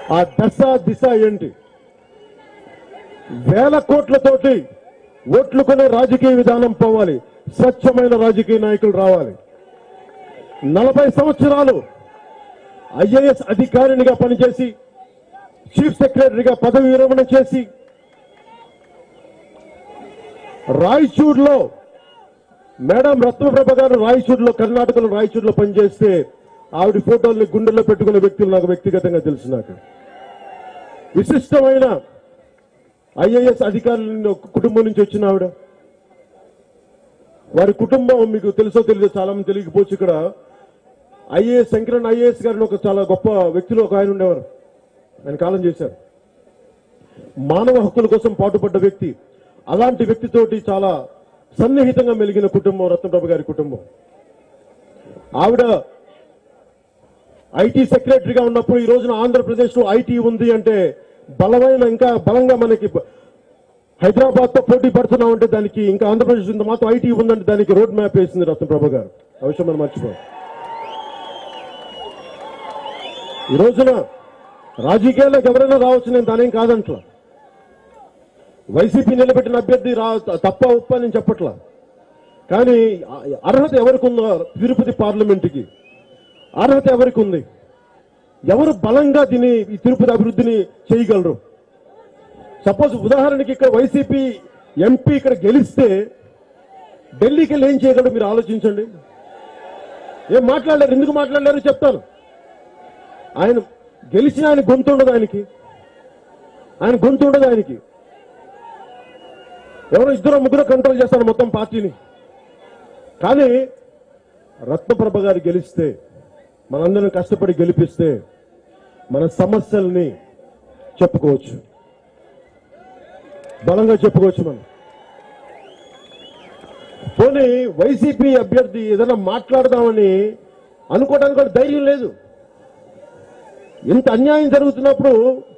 ఆ దశ దిశ ఏంటి వేల కోట్లతోటి ఓట్లు కొనే రాజకీయ విధానం పోవాలి స్వచ్ఛమైన రాజకీయ నాయకులు రావాలి నలభై సంవత్సరాలు ఐఏఎస్ అధికారినిగా పనిచేసి చీఫ్ సెక్రటరీగా పదవి విరమణ చేసి రాయచూర్లో మేడం రత్నప్రభ గారు రాయచూర్లో కర్ణాటకలో రాయచూర్లో పనిచేస్తే ఆవిడ ఫోటోల్ని గుండెల్లో పెట్టుకునే వ్యక్తులు నాకు వ్యక్తిగతంగా తెలుసు నాకు విశిష్టమైన ఐఏఎస్ అధికారుల కుటుంబం నుంచి వచ్చిన ఆవిడ వారి కుటుంబం మీకు తెలుసో తెలియదు చాలా మంది తెలియకపోవచ్చు ఇక్కడ ఐఏఎస్ శంకరన్ ఐఏఎస్ గారిని ఒక చాలా గొప్ప వ్యక్తులు ఒక ఆయన ఉండేవారు ఆయన కాలం చేశారు మానవ హక్కుల కోసం పాటుపడ్డ వ్యక్తి అలాంటి వ్యక్తితోటి చాలా సన్నిహితంగా మెలిగిన కుటుంబం రత్నప్రభ గారి కుటుంబం ఆవిడ ఐటీ సెక్రటరీగా ఉన్నప్పుడు ఈ రోజున ఆంధ్రప్రదేశ్ లో ఐటీ ఉంది అంటే బలమైన ఇంకా బలంగా మనకి హైదరాబాద్ తో పోటీ పడుతున్నాం అంటే దానికి ఇంకా ఆంధ్రప్రదేశ్ ఇంత మాత్రం ఐటీ ఉందంటే దానికి రోడ్ మ్యాప్ వేసింది రత్నప్రభ గారు ఆ విషయం మనం మర్చిపో ఈ రోజున రాజకీయాల్లోకి ఎవరైనా రావచ్చు నేను దానేం కాదంట్లా వైసీపీ నిలబెట్టిన అభ్యర్థి రా తప్ప ఉప్ప నేను చెప్పట్లా కానీ అర్హత ఎవరికి ఉందో తిరుపతి పార్లమెంటుకి అర్హత ఎవరికి ఉంది ఎవరు బలంగా దీని ఈ తిరుపతి అభివృద్ధిని చేయగలరు సపోజ్ ఉదాహరణకి ఇక్కడ వైసీపీ ఎంపీ ఇక్కడ గెలిస్తే ఢిల్లీకి వెళ్ళి ఏం చేయగలరు మీరు ఆలోచించండి ఏం మాట్లాడలేరు ఎందుకు మాట్లాడలేరు చెప్తాను ఆయన గెలిచిన ఆయన గొంతు ఉండదు ఆయనకి ఆయన గొంతు ఉండదు ఆయనకి ఎవరో ఇద్దరు ముగ్గురు కంట్రోల్ చేస్తారు మొత్తం పార్టీని కానీ రత్నప్రభ గారు గెలిస్తే మనందరం కష్టపడి గెలిపిస్తే మన సమస్యల్ని చెప్పుకోవచ్చు బలంగా చెప్పుకోవచ్చు మనం పోనీ వైసీపీ అభ్యర్థి ఏదైనా మాట్లాడదామని అనుకోవడానికి కూడా ధైర్యం లేదు ఇంత అన్యాయం జరుగుతున్నప్పుడు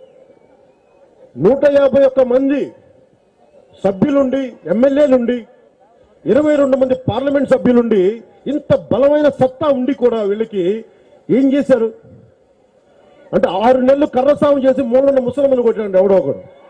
నూట యాభై ఒక్క మంది సభ్యులుండి ఎమ్మెల్యేలుండి ఇరవై రెండు మంది పార్లమెంట్ సభ్యులుండి ఇంత బలమైన సత్తా ఉండి కూడా వీళ్ళకి ఏం చేశారు అంటే ఆరు నెలలు కర్రసాము చేసి మూలన్న ముసలమ్మను కొట్టాడు ఎవడో ఒకడు